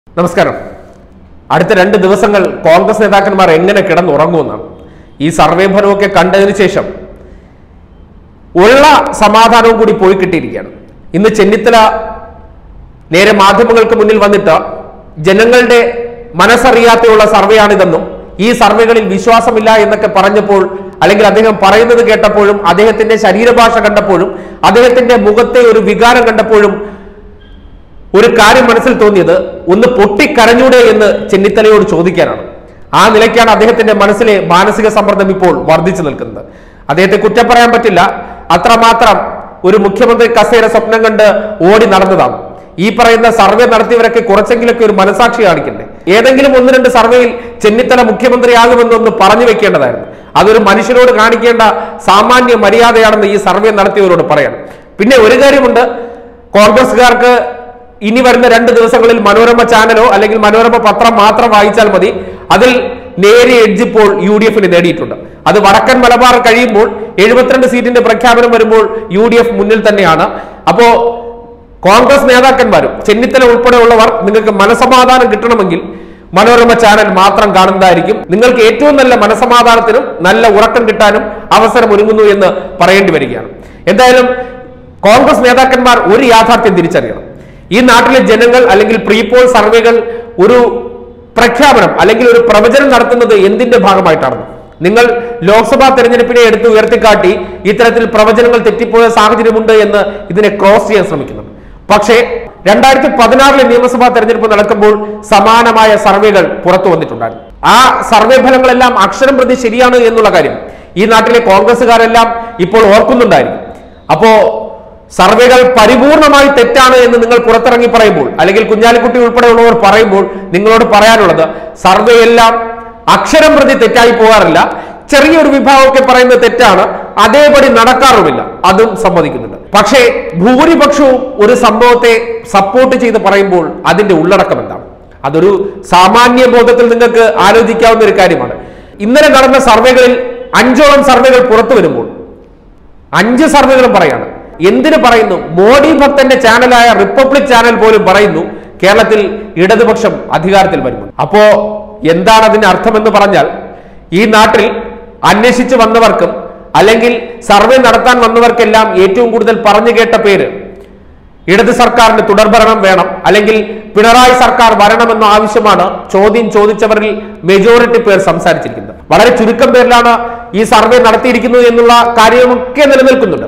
നമസ്കാരം അടുത്ത രണ്ട് ദിവസങ്ങൾ കോൺഗ്രസ് നേതാക്കന്മാർ എങ്ങനെ കിടന്നുറങ്ങുമെന്നാണ് ഈ സർവേ ഫലമൊക്കെ കണ്ടതിന് ശേഷം ഉള്ള സമാധാനവും കൂടി പോയി കിട്ടിയിരിക്കുകയാണ് ഇന്ന് ചെന്നിത്തല നേരെ മാധ്യമങ്ങൾക്ക് മുന്നിൽ വന്നിട്ട് ജനങ്ങളുടെ മനസ്സറിയാതെയുള്ള സർവേയാണിതെന്നും ഈ സർവേകളിൽ വിശ്വാസമില്ല എന്നൊക്കെ പറഞ്ഞപ്പോൾ അല്ലെങ്കിൽ അദ്ദേഹം പറയുന്നത് കേട്ടപ്പോഴും അദ്ദേഹത്തിന്റെ ശരീരഭാഷ കണ്ടപ്പോഴും അദ്ദേഹത്തിന്റെ മുഖത്തെ ഒരു വികാരം കണ്ടപ്പോഴും ഒരു കാര്യം മനസ്സിൽ തോന്നിയത് ഒന്ന് പൊട്ടിക്കരഞ്ഞൂടെ എന്ന് ചെന്നിത്തലയോട് ചോദിക്കാനാണ് ആ നിലയ്ക്കാണ് അദ്ദേഹത്തിന്റെ മനസ്സിലെ മാനസിക സമ്മർദ്ദം ഇപ്പോൾ വർദ്ധിച്ചു നിൽക്കുന്നത് അദ്ദേഹത്തെ കുറ്റം പറയാൻ പറ്റില്ല അത്രമാത്രം ഒരു മുഖ്യമന്ത്രി കസേര സ്വപ്നം കണ്ട് ഓടി നടന്നതാണ് ഈ പറയുന്ന സർവേ നടത്തിയവരൊക്കെ കുറച്ചെങ്കിലൊക്കെ ഒരു മനസാക്ഷി കാണിക്കണ്ടേ ഏതെങ്കിലും ഒന്ന് രണ്ട് സർവേയിൽ ചെന്നിത്തല മുഖ്യമന്ത്രിയാകുമെന്നൊന്ന് പറഞ്ഞു വെക്കേണ്ടതായിരുന്നു അതൊരു മനുഷ്യനോട് കാണിക്കേണ്ട സാമാന്യ മര്യാദയാണെന്ന് ഈ സർവേ നടത്തിയവരോട് പറയണം പിന്നെ ഒരു കാര്യമുണ്ട് കോൺഗ്രസ്സുകാർക്ക് ഇനി വരുന്ന രണ്ട് ദിവസങ്ങളിൽ മനോരമ ചാനലോ അല്ലെങ്കിൽ മനോരമ പത്രം മാത്രം വായിച്ചാൽ മതി അതിൽ നേരിയ എഡ്ജ് ഇപ്പോൾ യു ഡി എഫിന് നേടിയിട്ടുണ്ട് അത് വടക്കൻ മലബാർ കഴിയുമ്പോൾ എഴുപത്തിരണ്ട് സീറ്റിന്റെ പ്രഖ്യാപനം വരുമ്പോൾ യു ഡി എഫ് മുന്നിൽ തന്നെയാണ് അപ്പോ കോൺഗ്രസ് നേതാക്കന്മാരും ചെന്നിത്തല ഉൾപ്പെടെയുള്ളവർ നിങ്ങൾക്ക് മനസമാധാനം കിട്ടണമെങ്കിൽ മനോരമ ചാനൽ മാത്രം കാണുന്നതായിരിക്കും നിങ്ങൾക്ക് ഏറ്റവും നല്ല മനസമാധാനത്തിനും നല്ല ഉറക്കം കിട്ടാനും അവസരം ഒരുങ്ങുന്നു എന്ന് പറയേണ്ടി വരികയാണ് എന്തായാലും കോൺഗ്രസ് നേതാക്കന്മാർ ഒരു യാഥാർത്ഥ്യം തിരിച്ചറിയണം ഈ നാട്ടിലെ ജനങ്ങൾ അല്ലെങ്കിൽ പ്രീപോൾ സർവേകൾ ഒരു പ്രഖ്യാപനം അല്ലെങ്കിൽ ഒരു പ്രവചനം നടത്തുന്നത് എന്തിന്റെ ഭാഗമായിട്ടാണ് നിങ്ങൾ ലോക്സഭാ തെരഞ്ഞെടുപ്പിനെ എടുത്ത് ഉയർത്തിക്കാട്ടി ഇത്തരത്തിൽ പ്രവചനങ്ങൾ തെറ്റിപ്പോയ സാഹചര്യമുണ്ട് എന്ന് ഇതിനെ ക്രോസ് ചെയ്യാൻ ശ്രമിക്കുന്നുണ്ട് പക്ഷേ രണ്ടായിരത്തി പതിനാറിലെ നിയമസഭാ തെരഞ്ഞെടുപ്പ് നടക്കുമ്പോൾ സമാനമായ സർവേകൾ പുറത്തു വന്നിട്ടുണ്ടായിരുന്നു ആ സർവേ ഫലങ്ങളെല്ലാം അക്ഷരം പ്രതി ശരിയാണ് എന്നുള്ള കാര്യം ഈ നാട്ടിലെ കോൺഗ്രസ്സുകാരെല്ലാം ഇപ്പോൾ ഓർക്കുന്നുണ്ടായിരിക്കും അപ്പോ സർവേകൾ പരിപൂർണമായി തെറ്റാണ് എന്ന് നിങ്ങൾ പുറത്തിറങ്ങി പറയുമ്പോൾ അല്ലെങ്കിൽ കുഞ്ഞാലിക്കുട്ടി ഉൾപ്പെടെയുള്ളവർ പറയുമ്പോൾ നിങ്ങളോട് പറയാനുള്ളത് സർവേ എല്ലാം അക്ഷരം പ്രതി തെറ്റായി പോകാറില്ല ചെറിയൊരു വിഭാഗമൊക്കെ പറയുന്നത് തെറ്റാണ് അതേപടി നടക്കാറുമില്ല അതും സമ്മതിക്കുന്നുണ്ട് പക്ഷേ ഭൂരിപക്ഷവും ഒരു സംഭവത്തെ സപ്പോർട്ട് ചെയ്ത് പറയുമ്പോൾ അതിന്റെ ഉള്ളടക്കം എന്താണ് അതൊരു സാമാന്യ ബോധത്തിൽ നിങ്ങൾക്ക് ആലോചിക്കാവുന്ന ഒരു കാര്യമാണ് ഇന്നലെ നടന്ന സർവേകളിൽ അഞ്ചോളം സർവേകൾ പുറത്തു വരുമ്പോൾ അഞ്ച് സർവേകളും പറയാണ് എന്തിനു പറയുന്നു മോഡി ഭക്തന്റെ ചാനലായ റിപ്പബ്ലിക് ചാനൽ പോലും പറയുന്നു കേരളത്തിൽ ഇടതുപക്ഷം അധികാരത്തിൽ വരുന്നു അപ്പോ എന്താണ് അതിന്റെ അർത്ഥമെന്ന് പറഞ്ഞാൽ ഈ നാട്ടിൽ അന്വേഷിച്ചു വന്നവർക്കും അല്ലെങ്കിൽ സർവേ നടത്താൻ വന്നവർക്കെല്ലാം ഏറ്റവും കൂടുതൽ പറഞ്ഞു കേട്ട പേര് ഇടത് സർക്കാരിന് തുടർഭരണം വേണം അല്ലെങ്കിൽ പിണറായി സർക്കാർ വരണമെന്ന ആവശ്യമാണ് ചോദ്യം ചോദിച്ചവരിൽ മെജോറിറ്റി പേർ സംസാരിച്ചിരിക്കുന്നത് വളരെ ചുരുക്കം പേരിലാണ് ഈ സർവേ നടത്തിയിരിക്കുന്നത് എന്നുള്ള കാര്യമൊക്കെ നിലനിൽക്കുന്നുണ്ട്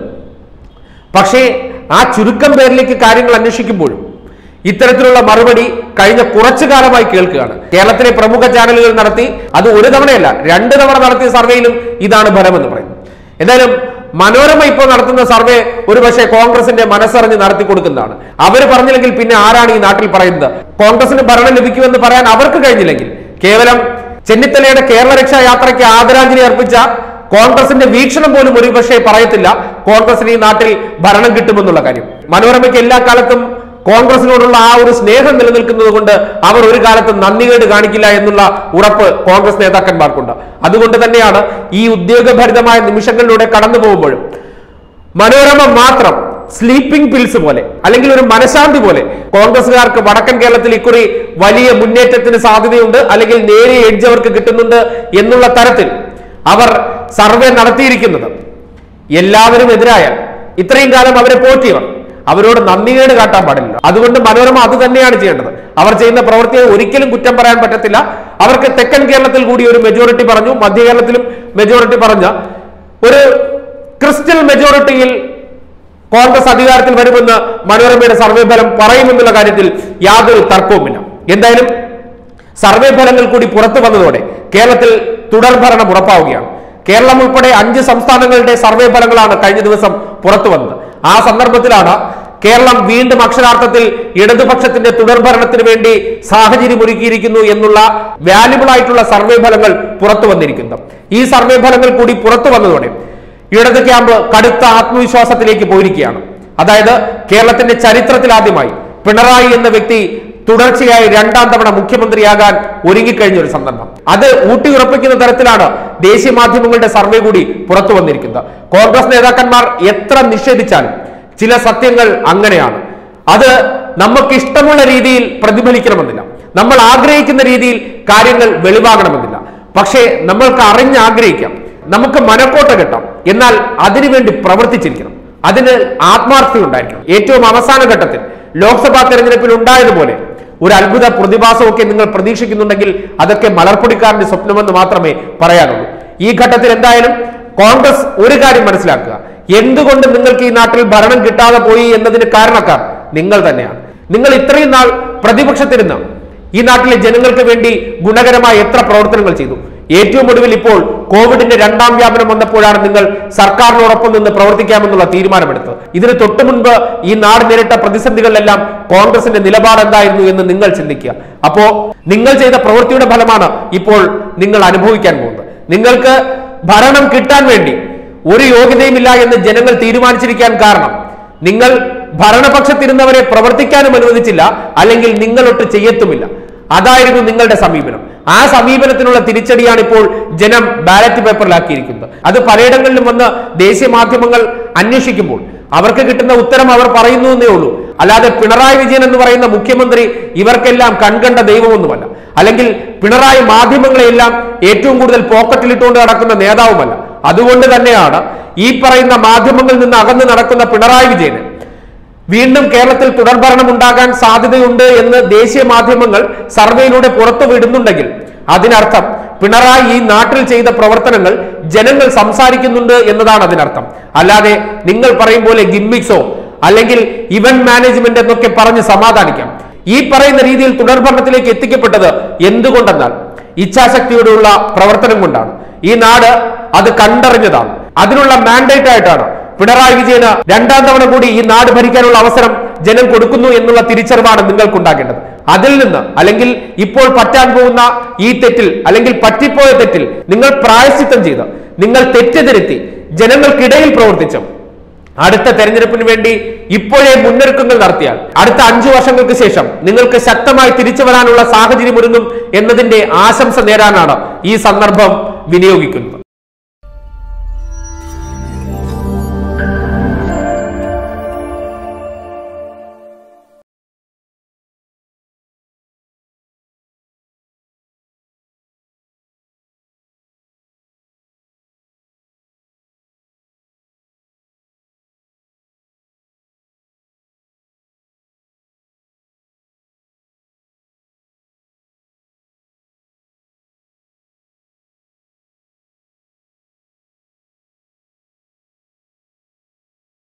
പക്ഷേ ആ ചുരുക്കം പേരിലേക്ക് കാര്യങ്ങൾ അന്വേഷിക്കുമ്പോഴും ഇത്തരത്തിലുള്ള മറുപടി കഴിഞ്ഞ കുറച്ചു കാലമായി കേൾക്കുകയാണ് കേരളത്തിലെ പ്രമുഖ ചാനലുകൾ നടത്തി അത് ഒരു തവണയല്ല രണ്ട് തവണ നടത്തിയ സർവേയിലും ഇതാണ് ഫലമെന്ന് പറയുന്നത് എന്തായാലും മനോരമ ഇപ്പോൾ നടത്തുന്ന സർവേ ഒരുപക്ഷെ കോൺഗ്രസിന്റെ മനസ്സറിഞ്ഞ് നടത്തി കൊടുക്കുന്നതാണ് അവർ പറഞ്ഞില്ലെങ്കിൽ പിന്നെ ആരാണ് ഈ നാട്ടിൽ പറയുന്നത് കോൺഗ്രസിന് ഭരണം ലഭിക്കുമെന്ന് പറയാൻ അവർക്ക് കഴിഞ്ഞില്ലെങ്കിൽ കേവലം ചെന്നിത്തലയുടെ കേരള രക്ഷാ യാത്രയ്ക്ക് ആദരാഞ്ജലി അർപ്പിച്ച കോൺഗ്രസിന്റെ വീക്ഷണം പോലും ഒരുപക്ഷെ പറയത്തില്ല കോൺഗ്രസിന് ഈ നാട്ടിൽ ഭരണം കിട്ടുമെന്നുള്ള കാര്യം മനോരമയ്ക്ക് എല്ലാ കാലത്തും കോൺഗ്രസിനോടുള്ള ആ ഒരു സ്നേഹം നിലനിൽക്കുന്നത് കൊണ്ട് അവർ ഒരു കാലത്തും നന്ദികേട് കാണിക്കില്ല എന്നുള്ള ഉറപ്പ് കോൺഗ്രസ് നേതാക്കന്മാർക്കുണ്ട് അതുകൊണ്ട് തന്നെയാണ് ഈ ഉദ്യോഗഭരിതമായ നിമിഷങ്ങളിലൂടെ കടന്നു പോകുമ്പോഴും മനോരമ മാത്രം സ്ലീപ്പിംഗ് പിൽസ് പോലെ അല്ലെങ്കിൽ ഒരു മനഃശാന്തി പോലെ കോൺഗ്രസുകാർക്ക് വടക്കൻ കേരളത്തിൽ ഇക്കുറി വലിയ മുന്നേറ്റത്തിന് സാധ്യതയുണ്ട് അല്ലെങ്കിൽ നേരിയ എഡ്ജ് അവർക്ക് കിട്ടുന്നുണ്ട് എന്നുള്ള തരത്തിൽ അവർ സർവേ നടത്തിയിരിക്കുന്നത് എല്ലാവരും എതിരായാൽ ഇത്രയും കാലം അവരെ പോറ്റിയവർ അവരോട് നന്ദികേട് കാട്ടാൻ പാടില്ല അതുകൊണ്ട് മനോരമ അത് തന്നെയാണ് ചെയ്യേണ്ടത് അവർ ചെയ്യുന്ന പ്രവൃത്തിയെ ഒരിക്കലും കുറ്റം പറയാൻ പറ്റത്തില്ല അവർക്ക് തെക്കൻ കേരളത്തിൽ കൂടി ഒരു മെജോറിറ്റി പറഞ്ഞു മധ്യ കേരളത്തിലും മെജോറിറ്റി പറഞ്ഞ ഒരു ക്രിസ്റ്റൽ മെജോറിറ്റിയിൽ കോൺഗ്രസ് അധികാരത്തിൽ വരുമെന്ന് മനോരമയുടെ സർവേ ഫലം പറയുമെന്നുള്ള കാര്യത്തിൽ യാതൊരു തർക്കവുമില്ല എന്തായാലും സർവേ ഫലങ്ങൾ കൂടി പുറത്തു വന്നതോടെ കേരളത്തിൽ തുടർഭരണം ഉറപ്പാവുകയാണ് കേരളം ഉൾപ്പെടെ അഞ്ച് സംസ്ഥാനങ്ങളുടെ സർവേ ഫലങ്ങളാണ് കഴിഞ്ഞ ദിവസം പുറത്തു വന്നത് ആ സന്ദർഭത്തിലാണ് കേരളം വീണ്ടും അക്ഷരാർത്ഥത്തിൽ ഇടതുപക്ഷത്തിന്റെ തുടർഭരണത്തിന് വേണ്ടി സാഹചര്യം ഒരുക്കിയിരിക്കുന്നു എന്നുള്ള വാല്യുബിൾ ആയിട്ടുള്ള സർവേ ഫലങ്ങൾ പുറത്തു വന്നിരിക്കുന്നത് ഈ സർവേ ഫലങ്ങൾ കൂടി പുറത്തു വന്നതോടെ ഇടത് ക്യാമ്പ് കടുത്ത ആത്മവിശ്വാസത്തിലേക്ക് പോയിരിക്കുകയാണ് അതായത് കേരളത്തിന്റെ ചരിത്രത്തിൽ ആദ്യമായി പിണറായി എന്ന വ്യക്തി തുടർച്ചയായി രണ്ടാം തവണ മുഖ്യമന്ത്രിയാകാൻ ഒരുങ്ങിക്കഴിഞ്ഞ ഒരു സന്ദർഭം അത് ഊട്ടിയുറപ്പിക്കുന്ന തരത്തിലാണ് ദേശീയ മാധ്യമങ്ങളുടെ സർവേ കൂടി പുറത്തു വന്നിരിക്കുന്നത് കോൺഗ്രസ് നേതാക്കന്മാർ എത്ര നിഷേധിച്ചാലും ചില സത്യങ്ങൾ അങ്ങനെയാണ് അത് നമുക്ക് ഇഷ്ടമുള്ള രീതിയിൽ പ്രതിഫലിക്കണമെന്നില്ല നമ്മൾ ആഗ്രഹിക്കുന്ന രീതിയിൽ കാര്യങ്ങൾ വെളിവാകണമെന്നില്ല പക്ഷേ നമ്മൾക്ക് അറിഞ്ഞ് ആഗ്രഹിക്കാം നമുക്ക് മനക്കോട്ട കിട്ടാം എന്നാൽ അതിനുവേണ്ടി പ്രവർത്തിച്ചിരിക്കണം അതിന് ആത്മാർത്ഥത ഉണ്ടായിരിക്കണം ഏറ്റവും അവസാന ഘട്ടത്തിൽ ലോക്സഭാ തെരഞ്ഞെടുപ്പിൽ ഉണ്ടായതുപോലെ ഒരു അത്ഭുത പ്രതിഭാസമൊക്കെ നിങ്ങൾ പ്രതീക്ഷിക്കുന്നുണ്ടെങ്കിൽ അതൊക്കെ മലർപ്പൊടിക്കാരന്റെ സ്വപ്നമെന്ന് മാത്രമേ പറയാനുള്ളൂ ഈ ഘട്ടത്തിൽ എന്തായാലും കോൺഗ്രസ് ഒരു കാര്യം മനസ്സിലാക്കുക എന്തുകൊണ്ട് നിങ്ങൾക്ക് ഈ നാട്ടിൽ ഭരണം കിട്ടാതെ പോയി എന്നതിന് കാരണക്കാർ നിങ്ങൾ തന്നെയാണ് നിങ്ങൾ ഇത്രയും നാൾ പ്രതിപക്ഷത്തിരുന്ന് ഈ നാട്ടിലെ ജനങ്ങൾക്ക് വേണ്ടി ഗുണകരമായ എത്ര പ്രവർത്തനങ്ങൾ ചെയ്തു ഏറ്റവും ഒടുവിൽ ഇപ്പോൾ കോവിഡിന്റെ രണ്ടാം വ്യാപനം വന്നപ്പോഴാണ് നിങ്ങൾ സർക്കാരിനോടൊപ്പം നിന്ന് പ്രവർത്തിക്കാമെന്നുള്ള തീരുമാനമെടുത്തത് ഇതിന് തൊട്ടു മുൻപ് ഈ നാട് നേരിട്ട പ്രതിസന്ധികളിലെല്ലാം കോൺഗ്രസിന്റെ നിലപാട് എന്തായിരുന്നു എന്ന് നിങ്ങൾ ചിന്തിക്കുക അപ്പോ നിങ്ങൾ ചെയ്ത പ്രവൃത്തിയുടെ ഫലമാണ് ഇപ്പോൾ നിങ്ങൾ അനുഭവിക്കാൻ പോകുന്നത് നിങ്ങൾക്ക് ഭരണം കിട്ടാൻ വേണ്ടി ഒരു യോഗ്യതയുമില്ല എന്ന് ജനങ്ങൾ തീരുമാനിച്ചിരിക്കാൻ കാരണം നിങ്ങൾ ഭരണപക്ഷത്തിരുന്നവരെ പ്രവർത്തിക്കാനും അനുവദിച്ചില്ല അല്ലെങ്കിൽ നിങ്ങളൊട്ട് ചെയ്യത്തുമില്ല അതായിരുന്നു നിങ്ങളുടെ സമീപനം ആ സമീപനത്തിനുള്ള തിരിച്ചടിയാണ് ഇപ്പോൾ ജനം ബാലറ്റ് പേപ്പറിലാക്കിയിരിക്കുന്നത് അത് പലയിടങ്ങളിലും വന്ന് ദേശീയ മാധ്യമങ്ങൾ അന്വേഷിക്കുമ്പോൾ അവർക്ക് കിട്ടുന്ന ഉത്തരം അവർ പറയുന്നു എന്നേ ഉള്ളൂ അല്ലാതെ പിണറായി വിജയൻ എന്ന് പറയുന്ന മുഖ്യമന്ത്രി ഇവർക്കെല്ലാം കൺകണ്ട ദൈവമൊന്നുമല്ല അല്ലെങ്കിൽ പിണറായി മാധ്യമങ്ങളെയെല്ലാം ഏറ്റവും കൂടുതൽ പോക്കറ്റിലിട്ടുകൊണ്ട് നടക്കുന്ന നേതാവുമല്ല അതുകൊണ്ട് തന്നെയാണ് ഈ പറയുന്ന മാധ്യമങ്ങളിൽ നിന്ന് അകന്നു നടക്കുന്ന പിണറായി വിജയന് വീണ്ടും കേരളത്തിൽ തുടർഭരണം ഉണ്ടാകാൻ സാധ്യതയുണ്ട് എന്ന് ദേശീയ മാധ്യമങ്ങൾ സർവേയിലൂടെ പുറത്തു വിടുന്നുണ്ടെങ്കിൽ അതിനർത്ഥം പിണറായി ഈ നാട്ടിൽ ചെയ്ത പ്രവർത്തനങ്ങൾ ജനങ്ങൾ സംസാരിക്കുന്നുണ്ട് എന്നതാണ് അതിനർത്ഥം അല്ലാതെ നിങ്ങൾ പറയും പോലെ ഗിമ്മിക്സോ അല്ലെങ്കിൽ ഇവന്റ് മാനേജ്മെന്റ് എന്നൊക്കെ പറഞ്ഞ് സമാധാനിക്കാം ഈ പറയുന്ന രീതിയിൽ തുടർഭരണത്തിലേക്ക് എത്തിക്കപ്പെട്ടത് എന്തുകൊണ്ടെന്നാൽ ഇച്ഛാശക്തിയോടുള്ള പ്രവർത്തനം കൊണ്ടാണ് ഈ നാട് അത് കണ്ടറിഞ്ഞതാണ് അതിനുള്ള മാൻഡേറ്റ് ആയിട്ടാണ് പിണറായി വിജയന് രണ്ടാം തവണ കൂടി ഈ നാട് ഭരിക്കാനുള്ള അവസരം ജനം കൊടുക്കുന്നു എന്നുള്ള തിരിച്ചറിവാണ് നിങ്ങൾക്കുണ്ടാകേണ്ടത് അതിൽ നിന്ന് അല്ലെങ്കിൽ ഇപ്പോൾ പറ്റാൻ പോകുന്ന ഈ തെറ്റിൽ അല്ലെങ്കിൽ പറ്റിപ്പോയ തെറ്റിൽ നിങ്ങൾ പ്രായശ്ചിത്തം ചെയ്ത് നിങ്ങൾ തെറ്റിദ്ധരുത്തി ജനങ്ങൾക്കിടയിൽ പ്രവർത്തിച്ചു അടുത്ത തെരഞ്ഞെടുപ്പിന് വേണ്ടി ഇപ്പോഴേ മുന്നൊരുക്കങ്ങൾ നടത്തിയാൽ അടുത്ത അഞ്ചു വർഷങ്ങൾക്ക് ശേഷം നിങ്ങൾക്ക് ശക്തമായി തിരിച്ചു വരാനുള്ള സാഹചര്യം ഒരുങ്ങും എന്നതിന്റെ ആശംസ നേരാനാണ് ഈ സന്ദർഭം വിനിയോഗിക്കുന്നത്